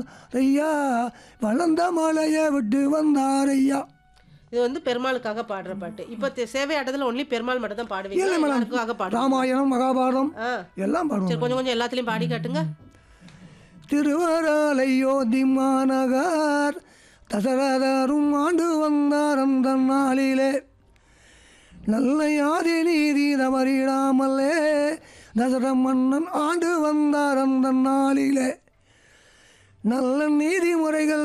ஐயா வளர்ந்த மலையை விட்டு வந்தார் ஐயா இது வந்து பெருமாளுக்காக பாடுற பாட்டு இப்போ தெ- சேவை ஆட்டத்தில் ஒன்லி பெருமாள் மட்டும் தான் பாடுவீங்க இல்லை மேடம் எல்லாருக்காக பாடுவோம் ராமாயணம் மகாபாரதம் ஆ எல்லாம் சரி பாடுவோம் கொஞ்சம் கொஞ்சம் எல்லாத்துலேயும் பாடி காட்டுங்க திருவராலையோதி மாநகர் தசரதரும் ஆண்டு வந்தார் அந்த நாளிலே நல்ல யாதி நீதி தவறிடாமலே தசர மன்னன் ஆண்டு வந்தார் அந்த நாளிலே நல்ல நீதிமுறைகள்